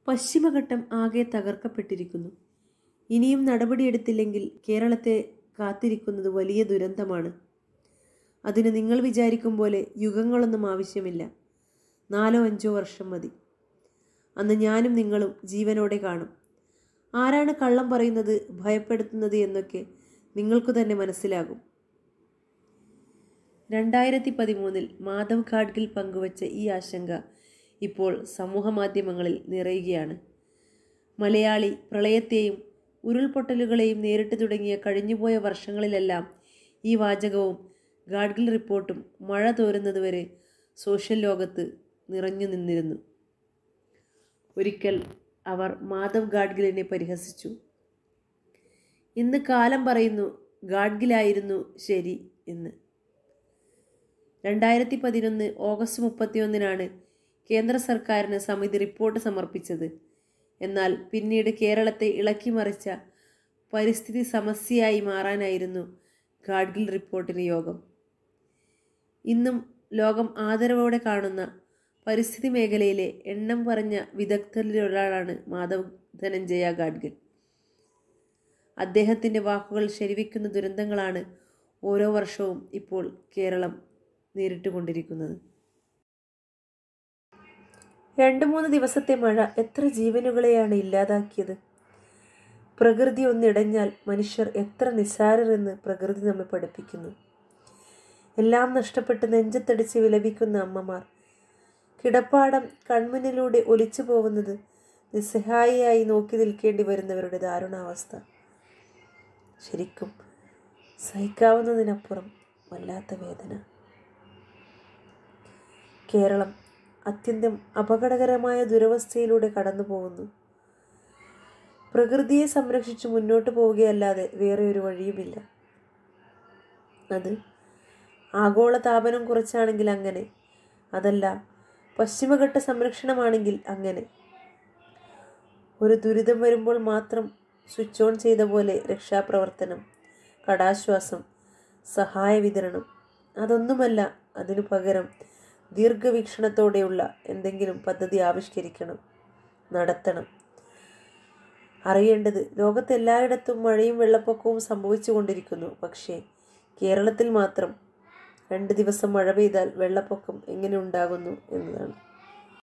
പശ്ചിമഘട്ടം ആകെ തകർക്കപ്പെട്ടിരിക്കുന്നു ഇനിയും നടപടിയെടുത്തില്ലെങ്കിൽ കേരളത്തെ കാത്തിരിക്കുന്നത് വലിയ ദുരന്തമാണ് അതിന് നിങ്ങൾ വിചാരിക്കും പോലെ യുഗങ്ങളൊന്നും ആവശ്യമില്ല നാലോ അഞ്ചോ വർഷം മതി അന്ന് ഞാനും നിങ്ങളും ജീവനോടെ കാണും ആരാണ് കള്ളം പറയുന്നത് ഭയപ്പെടുത്തുന്നത് എന്നൊക്കെ നിങ്ങൾക്കു തന്നെ മനസ്സിലാകും രണ്ടായിരത്തി പതിമൂന്നിൽ മാധവ് ഘാഡ്ഗിൽ പങ്കുവച്ച ഈ ആശങ്ക ഇപ്പോൾ സമൂഹമാധ്യമങ്ങളിൽ നിറയുകയാണ് മലയാളി പ്രളയത്തെയും ഉരുൾപൊട്ടലുകളെയും നേരിട്ട് തുടങ്ങിയ കഴിഞ്ഞുപോയ വർഷങ്ങളിലെല്ലാം ഈ വാചകവും ഗാഡ്ഗിൽ റിപ്പോർട്ടും മഴ തോരുന്നതുവരെ സോഷ്യൽ ലോകത്ത് നിറഞ്ഞു നിന്നിരുന്നു ഒരിക്കൽ അവർ മാധവ് ഗാഡ്ഗിലിനെ പരിഹസിച്ചു ഇന്ന് കാലം പറയുന്നു ഗാഡ്ഗിലായിരുന്നു ശരി എന്ന് രണ്ടായിരത്തി പതിനൊന്ന് ഓഗസ്റ്റ് മുപ്പത്തിയൊന്നിനാണ് കേന്ദ്ര സർക്കാരിന് സമിതി റിപ്പോർട്ട് സമർപ്പിച്ചത് എന്നാൽ പിന്നീട് കേരളത്തെ ഇളക്കിമറിച്ച പരിസ്ഥിതി സമസ്യയായി മാറാനായിരുന്നു ഗാഡ്ഗിൽ റിപ്പോർട്ടിന് യോഗം ഇന്നും ലോകം ആദരവോടെ കാണുന്ന പരിസ്ഥിതി മേഖലയിലെ എണ്ണം പറഞ്ഞ വിദഗ്ധരിലൊരാളാണ് മാധവ് ധനഞ്ജയ ഗാഡ്ഗിൽ അദ്ദേഹത്തിൻ്റെ വാക്കുകൾ ശരിവയ്ക്കുന്ന ദുരന്തങ്ങളാണ് ഓരോ വർഷവും ഇപ്പോൾ കേരളം നേരിട്ടുകൊണ്ടിരിക്കുന്നത് രണ്ട് മൂന്ന് ദിവസത്തെ മഴ എത്ര ജീവനുകളെയാണ് ഇല്ലാതാക്കിയത് പ്രകൃതി ഒന്നിടഞ്ഞാൽ മനുഷ്യർ എത്ര നിസ്സാരരെന്ന് പ്രകൃതി നമ്മെ പഠിപ്പിക്കുന്നു എല്ലാം നഷ്ടപ്പെട്ട് നെഞ്ചത്തടിച്ച് വിലപിക്കുന്ന അമ്മമാർ കിടപ്പാടം കൺമുന്നിലൂടെ ഒലിച്ചു പോകുന്നത് നിസ്സഹായിയായി നോക്കി നിൽക്കേണ്ടി വരുന്നവരുടെ ദാരുണാവസ്ഥ ശരിക്കും സഹിക്കാവുന്നതിനപ്പുറം വല്ലാത്ത വേദന കേരളം അത്യന്തം അപകടകരമായ ദുരവസ്ഥയിലൂടെ കടന്നു പോകുന്നു പ്രകൃതിയെ സംരക്ഷിച്ച് മുന്നോട്ട് പോവുകയല്ലാതെ വേറെ ഒരു വഴിയുമില്ല അത് ആഗോള താപനം കുറച്ചാണെങ്കിൽ അങ്ങനെ അതല്ല പശ്ചിമഘട്ട സംരക്ഷണമാണെങ്കിൽ അങ്ങനെ ഒരു ദുരിതം വരുമ്പോൾ മാത്രം സ്വിച്ച് ഓൺ ചെയ്ത പോലെ രക്ഷാപ്രവർത്തനം കടാശ്വാസം സഹായ വിതരണം അതൊന്നുമല്ല അതിനു പകരം ദീർഘവീക്ഷണത്തോടെയുള്ള എന്തെങ്കിലും പദ്ധതി ആവിഷ്കരിക്കണം നടത്തണം അറിയേണ്ടത് ലോകത്തെല്ലായിടത്തും മഴയും വെള്ളപ്പൊക്കവും സംഭവിച്ചു കൊണ്ടിരിക്കുന്നു പക്ഷേ കേരളത്തിൽ മാത്രം രണ്ട് ദിവസം മഴ പെയ്താൽ വെള്ളപ്പൊക്കം എങ്ങനെ ഉണ്ടാകുന്നു എന്നതാണ്